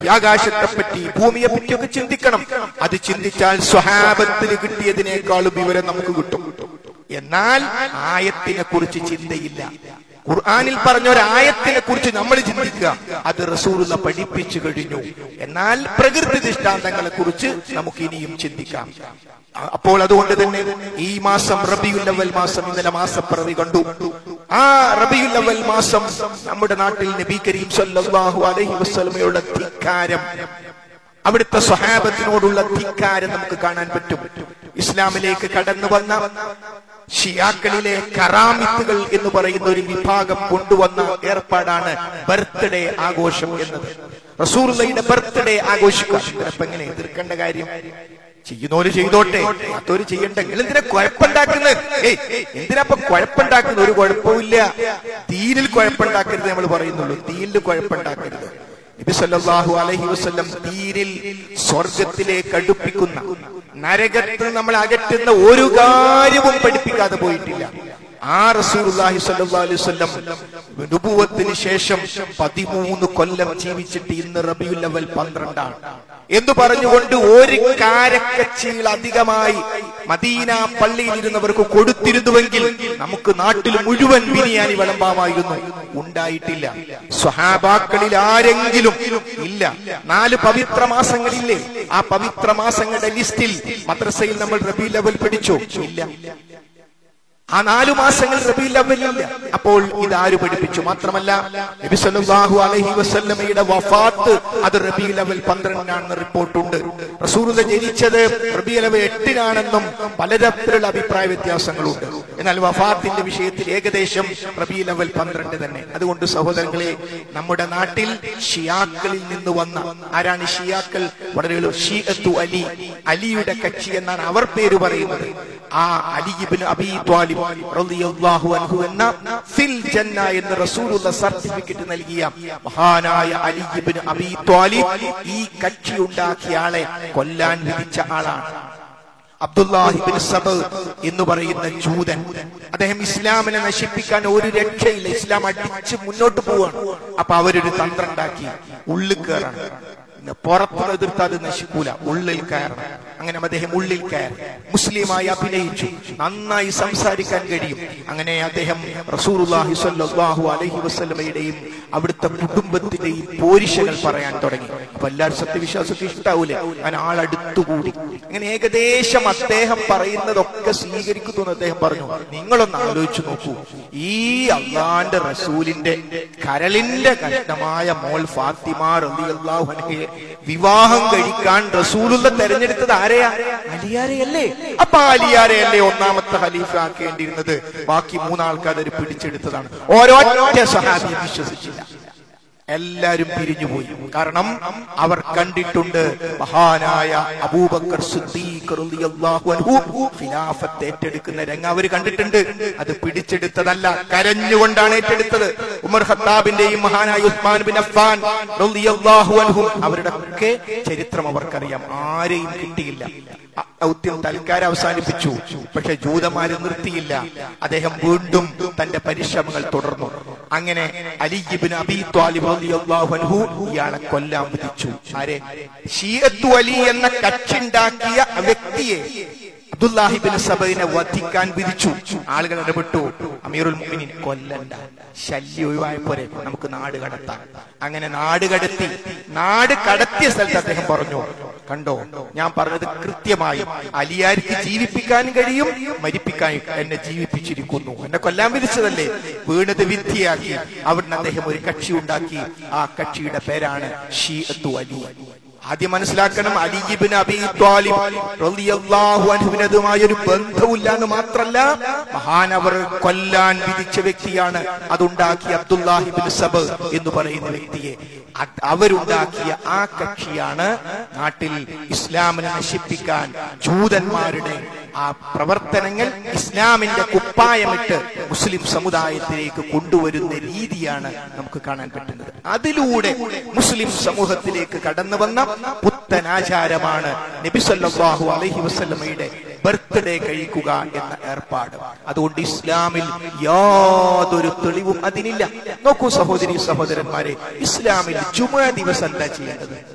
ആകാശത്തെപ്പറ്റി ഭൂമിയെ പറ്റിയൊക്കെ ചിന്തിക്കണം അത് ചിന്തിച്ചാൽ സ്വഹാബത്തിന് കിട്ടിയതിനേക്കാളും വിവരം നമുക്ക് കിട്ടും എന്നാൽ ആയത്തിനെ കുറിച്ച് ചിന്തയില്ല ഖുർആാനിൽ പറഞ്ഞ ഒരു ആയത്തിനെ കുറിച്ച് നമ്മൾ ചിന്തിക്കുക അത് റസൂലുള്ള പഠിപ്പിച്ചു കഴിഞ്ഞു എന്നാൽ പ്രകൃതി ദൃഷ്ടാന്തങ്ങളെ കുറിച്ച് നമുക്ക് ഇനിയും ചിന്തിക്കാം അ- അപ്പോൾ അതുകൊണ്ട് തന്നെ ഈ മാസം റബിയുല്ലവൽ മാസം ഇന്നലെ മാസപ്പിറവി കണ്ടു ആ റബിയുല്ലവൽ മാസം നമ്മുടെ നാട്ടിൽ നബി കരീം സല്ലല്ലാഹു അലൈഹി വസല്ലമയുടെ ധിക്കാരം അവിടുത്തെ സ്വഹാബത്തിനോടുള്ള ധിക്കാരം നമുക്ക് കാണാൻ പറ്റും ഇസ്ലാമിലേക്ക് കടന്നു വന്ന ഷിയാക്കളിലെ കറാമിത്തുകൾ എന്ന് പറയുന്ന ഒരു വിഭാഗം കൊണ്ടുവന്ന ഏർപ്പാടാണ് ബർത്ത്ഡേ ആഘോഷം എന്നത് റസൂർലയുടെ ബർത്ത്ഡേ ആഘോഷിക്കുക ഇപ്പൊ എങ്ങനെ എതിർക്കേണ്ട കാര്യം ചെയ്യുന്നോര് ചെയ്തോട്ടെ അതൊരു ചെയ്യണ്ടെങ്കിൽ എന്തിനാ കുഴപ്പമുണ്ടാക്കുന്നത് ഏയ് എന്തിനാ ഇപ്പൊ കുഴപ്പമുണ്ടാക്കുന്നത് ഒരു കുഴപ്പമില്ല തീരിൽ കുഴപ്പമുണ്ടാക്കരുത് നമ്മൾ പറയുന്നുള്ളൂ തീരിൽ കുഴപ്പമുണ്ടാക്കരുത് നബി സല്ലല്ലാഹു അലൈഹി വസല്ലം തീരിൽ സ്വർഗത്തിലേക്ക് അടുപ്പിക്കുന്ന നരകത്തിൽ നമ്മൾ അകറ്റുന്ന ഒരു കാര്യവും പഠിപ്പിക്കാതെ പോയിട്ടില്ല ആ റസൂലുള്ളാഹി സ്വല്ലല്ലാഹു അലൈഹി വസല്ലം നുബുവത്തിന് ശേഷം പതിമൂന്ന് കൊല്ലം ജീവിച്ചിട്ട് ഇന്ന് റബിയുൽ അവൽ പന്ത്രണ്ടാണ് എന്ന് പറഞ്ഞുകൊണ്ട് ഒരു കാരക്കച്ചീൾ അധികമായി മദീന പള്ളിയിൽ ഇരുന്നവർക്ക് കൊടുത്തിരുന്നുവെങ്കിൽ നമുക്ക് നാട്ടിൽ മുഴുവൻ ബിരിയാണി വിളമ്പാമായിരുന്നു ഉണ്ടായിട്ടില്ല സ്വഹാബാക്കളിൽ ആരെങ്കിലും ഇല്ല നാല് പവിത്ര മാസങ്ങളില്ലേ ആ പവിത്ര മാസങ്ങളുടെ ലിസ്റ്റിൽ മദ്രസയിൽ നമ്മൾ റബി ലെവൽ പഠിച്ചോ ഇല്ല ആ നാലു മാസങ്ങൾ റബീൽ അവലില്ല അപ്പോൾ ഇതാര് പഠിപ്പിച്ചു മാത്രമല്ല നബി സല്ലല്ലാഹു അലൈഹി വസല്ലമയുടെ വഫാത്ത് അത് റബീൽ അവൽ പന്ത്രണ്ടിനാണെന്ന് റിപ്പോർട്ടുണ്ട് റസൂലുള്ളാഹി ജനിച്ചത് റബീൽ അവൽ എട്ടിനാണെന്നും പലതരത്തിലുള്ള അഭിപ്രായ വ്യത്യാസങ്ങളുണ്ട് എന്നാൽ വഫാത്തിന്റെ വിഷയത്തിൽ ഏകദേശം റബീൽ അവൽ പന്ത്രണ്ട് തന്നെ അതുകൊണ്ട് സഹോദരങ്ങളെ നമ്മുടെ നാട്ടിൽ ഷിയാക്കളിൽ നിന്ന് വന്ന ആരാണ് ഷിയാക്കൾ വളരെ എളു- ഷിയത്തു അലി അലിയുടെ കക്ഷി എന്നാണ് അവർ പേര് പറയുന്നത് ആ അലിബിന് അബി ത്വാലിബ് റളിയല്ലാഹു അൻഹു എന്ന ഫിൽ ജന്ന എന്ന് റസൂലുള്ള സർട്ടിഫിക്കറ്റ് നൽകിയ മഹാനായ അലിബിന് അബി ത്വാലിബ് ഈ കക്ഷി ഉണ്ടാക്കിയ ആളെ കൊല്ലാൻ വിധിച്ച ആളാണ് അബ്ദുല്ലാഹിബിൻ സബ് എന്ന് പറയുന്ന ജൂതൻ അദ്ദേഹം ഇസ്ലാമിനെ നശിപ്പിക്കാൻ ഒരു രക്ഷയില്ല ഇസ്ലാം അടിച്ച് മുന്നോട്ട് പോവാണ് അപ്പൊ അവരൊരു തന്ത്രം ഉണ്ടാക്കി ഉള്ളിൽ കയറണം പുറത്ത് എതിർത്ത് അത് നശിക്കൂല ഉള്ളിൽ കയറണം അങ്ങനെ അദ്ദേഹം ഉള്ളിൽ കയറി മുസ്ലിമായി അഭിനയിച്ചു നന്നായി സംസാരിക്കാൻ കഴിയും അങ്ങനെ അദ്ദേഹം റസൂറുല്ലാഹി സ്വല്ലല്ലാഹു അലൈഹി വസല്ലമയുടെയും അവിടുത്തെ കുടുംബത്തിന്റെയും പോരിശകൾ പറയാൻ തുടങ്ങി അപ്പൊ എല്ലാവരും സത്യവിശ്വാസത്തെ ഇഷ്ടാവൂലേ അങ്ങനെ ആളടുത്തുകൂടി അങ്ങനെ ഏകദേശം അദ്ദേഹം പറയുന്നതൊക്കെ സ്വീകരിക്കുന്നു എന്ന് അദ്ദേഹം പറഞ്ഞു നിങ്ങളൊന്ന് ആലോചിച്ചു നോക്കൂ ഈ അള്ളാന്റെ റസൂലിന്റെ കരളിന്റെ കഷ്ണമായ മോൾ ഫാത്തിമ റളിയല്ലാഹു അൻഹയെ വിവാഹം കഴിക്കാൻ റസൂലുള്ള തെരഞ്ഞെടുത്തത് ആരെയാ അലിയാരെയല്ലേ അപ്പൊ അലിയാരെയല്ലേ ഒന്നാമത്തെ ഖലീഫ ആക്കേണ്ടിയിരുന്നത് ബാക്കി മൂന്നാൾക്കാർ അത് പിടിച്ചെടുത്തതാണ് ഓരോറ്റ സഹാബി വിശ്വസിച്ചില്ല എല്ലാരും പിരിഞ്ഞുപോയി കാരണം അവർ കണ്ടിട്ടുണ്ട് മഹാനായ അബൂബക്കർ സിദ്ദീഖ് റളിയല്ലാഹു അൻഹു ഖിലാഫത്ത് ഏറ്റെടുക്കുന്ന രംഗം അവർ കണ്ടിട്ടുണ്ട് അത് പിടിച്ചെടുത്തതല്ല കരഞ്ഞുകൊണ്ടാണ് ഏറ്റെടുത്തത് ഉമർ ഖത്താബിന്റെയും മഹാനായ ഉസ്മാൻ ബിൻ അഫ്ഫാൻ റളിയല്ലാഹു അൻഹു അവരുടെ ഒക്കെ ചരിത്രം അവർക്കറിയാം ആരെയും കിട്ടിയില്ല അ- ദൗത്യം തൽക്കാലം അവസാനിപ്പിച്ചു പക്ഷെ ജൂതന്മാര് നിർത്തിയില്ല അദ്ദേഹം വീണ്ടും തന്റെ പരിശ്രമങ്ങൾ തുടർന്നു അങ്ങനെ അലിബിൻ അബി ത്വാലിബ് റളിയല്ലാഹു അൻഹു ഇയാളെ കൊല്ലാൻ വിധിച്ചു ആരെ ഷീയത്തു അലി എന്ന കക്ഷിണ്ടാക്കിയ വ്യക്തിയെ അബ്ദുല്ലാഹിബിൻ സബൈനെ വധിക്കാൻ വിധിച്ചു ആളുകൾ ഇടപെട്ടു അമീറുൽ മുഅ്മിനീൻ കൊല്ലണ്ട ശല്യം ഒഴിവായ പോരെ നമുക്ക് നാട് കടത്താം അങ്ങനെ നാട് കടത്തി നാട് കടത്തിയ സ്ഥലത്ത് അദ്ദേഹം പറഞ്ഞു കണ്ടോ ഞാൻ പറഞ്ഞത് കൃത്യമായി അലിയാർക്ക് ജീവിപ്പിക്കാനും കഴിയും മരിപ്പിക്കാൻ എന്നെ ജീവിപ്പിച്ചിരിക്കുന്നു എന്നെ കൊല്ലാൻ വിധിച്ചതല്ലേ വീണത് വിദ്യയാക്കി അവിടുന്ന് അദ്ദേഹം ഒരു കക്ഷി ഉണ്ടാക്കി ആ കക്ഷിയുടെ പേരാണ് ഷീഅത്തു അലി ആദ്യം മനസ്സിലാക്കണം അലിബിൻ അബി ത്വാലിബ് റളിയല്ലാഹു അൻഹുവിന് അതുമായ ഒരു ബന്ധമില്ല എന്ന് മാത്രല്ല മഹാനവർ കൊല്ലാൻ വിധിച്ച വ്യക്തിയാണ് അതുണ്ടാക്കിയ അബ്ദുല്ലാഹിബിൻ സബ് എന്ന് പറയുന്ന വ്യക്തിയെ അത് അവരുണ്ടാക്കിയ ആ കക്ഷിയാണ് നാട്ടിൽ ഇസ്ലാമിനെ നശിപ്പിക്കാൻ ജൂതന്മാരുടെ ആ പ്രവർത്തനങ്ങൾ ഇസ്ലാമിന്റെ കുപ്പായമിട്ട് മുസ്ലിം സമുദായത്തിലേക്ക് കൊണ്ടുവരുന്ന രീതിയാണ് നമുക്ക് കാണാൻ പറ്റുന്നത് അതിലൂടെ മുസ്ലിം സമൂഹത്തിലേക്ക് കടന്നു വന്ന പുത്തനാചാരമാണ് നബി സല്ലല്ലാഹു അലൈഹി വസല്ലമയുടെ ബർത്ത്ഡേ കഴിക്കുക എന്ന ഏർപ്പാട് അതുകൊണ്ട് ഇസ്ലാമിൽ യാതൊരു തെളിവും അതിനില്ല നോക്കൂ സഹോദരി സഹോദരന്മാരെ ഇസ്ലാമിൽ ജുമാ ദിവസം എന്താ ചെയ്യേണ്ടത്